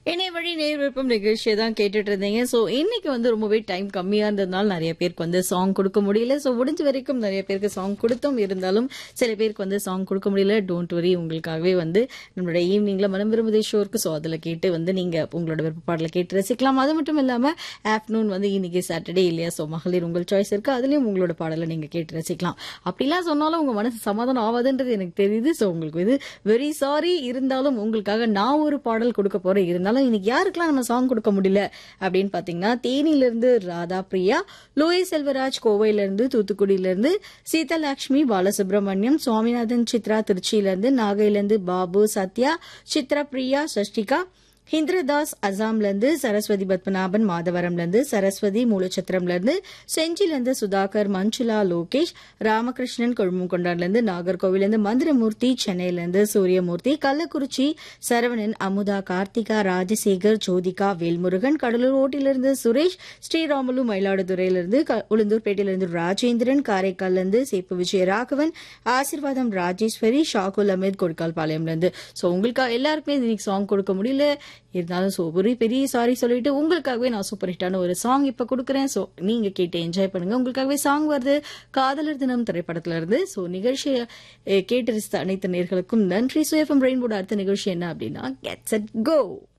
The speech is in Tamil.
இணைய வழி நேர் விருப்பம் நிகழ்ச்சியை தான் கேட்டுட்டு இருந்தீங்க ஸோ இன்னைக்கு வந்து ரொம்பவே டைம் கம்மியா இருந்ததுனால நிறைய பேருக்கு வந்து சாங் கொடுக்க முடியல ஸோ முடிஞ்ச வரைக்கும் நிறைய பேருக்கு சாங் கொடுத்தும் இருந்தாலும் சில பேருக்கு வந்து சாங் கொடுக்க முடியல டோன்ட் வரி உங்களுக்காகவே வந்து நம்மளோட ஈவினிங்ல மனம் விரும்புதே ஷோருக்கு ஸோ அதில் கேட்டு வந்து நீங்க உங்களோட விருப்ப பாடலை கேட்டு ரசிக்கலாம் அது மட்டும் இல்லாம ஆஃப்டர்நூன் வந்து இன்னைக்கு சாட்டர்டே இல்லையா ஸோ மகளிர் உங்கள் சாய்ஸ் இருக்கு அதுலயும் உங்களோட பாடலை நீங்க கேட்டு ரசிக்கலாம் அப்படிலாம் சொன்னாலும் உங்க மனசு சமாதானம் ஆகாதுன்றது எனக்கு தெரியுது ஸோ உங்களுக்கு இது வெரி சாரி இருந்தாலும் உங்களுக்காக நான் ஒரு பாடல் கொடுக்க போறேன் இருந்தாலும் இன்னைக்கு யாருக்கெல்லாம் நம்ம சாங் கொடுக்க முடியல அப்படின்னு பாத்தீங்கன்னா தேனியில இருந்து ராதா பிரியா லோய் செல்வராஜ் கோவையில இருந்து தூத்துக்குடியில இருந்து சீதலட்சுமி பாலசுப்ரமணியம் சுவாமிநாதன் சித்ரா திருச்சியில இருந்து நாகையில இருந்து பாபு சத்யா சித்ரா பிரியா சஷ்டிகா ஹிந்திரதாஸ் அசாம்ல இருந்து சரஸ்வதி பத்மநாபன் மாதவரம்ல இருந்து சரஸ்வதி மூலச்சத்திரம்ல இருந்து செஞ்சில இருந்து சுதாகர் மஞ்சுளா லோகேஷ் ராமகிருஷ்ணன் கொழும்புகொண்டான்ல இருந்து நாகர்கோவில இருந்து மந்திரமூர்த்தி சென்னையில இருந்து சூரியமூர்த்தி கள்ளக்குறிச்சி சரவணன் அமுதா கார்த்திகா ராஜசேகர் ஜோதிகா வேல்முருகன் கடலூர் ஓட்டிலிருந்து சுரேஷ் ஸ்ரீராமலு மயிலாடுதுறையிலிருந்து க- உளுந்தூர்பேட்டையிலிருந்து ராஜேந்திரன் காரைக்கால்ல இருந்து சேப்பு விஜய ராகவன் ஆசிர்வாதம் ராஜேஸ்வரி ஷாகுல் அமீத் கொடுக்கால்பாளையம்ல இருந்து ஸோ உங்களுக்கு எல்லாருக்குமே இன்னைக்கு சாங் கொடுக்க முடியல இருந்தாலும் ஸோ ஒரு பெரிய சாரி சொல்லிட்டு உங்களுக்காகவே நான் சூப்பர் ஹிட்டான ஒரு சாங் இப்போ கொடுக்குறேன் ஸோ நீங்க கேட்டு என்ஜாய் பண்ணுங்க உங்களுக்காகவே சாங் வருது காதலர் தினம் திரைப்படத்துல இருந்து ஸோ நிகழ்ச்சியை அஹ், கேட்டு ரசித்த அனைத்து நேர்களுக்கும் நன்றி ஸோ எஃப்எம் ரெயின்போட அடுத்த நிகழ்ச்சி என்ன அப்படின்னா கெட்ஸ் அட் கோ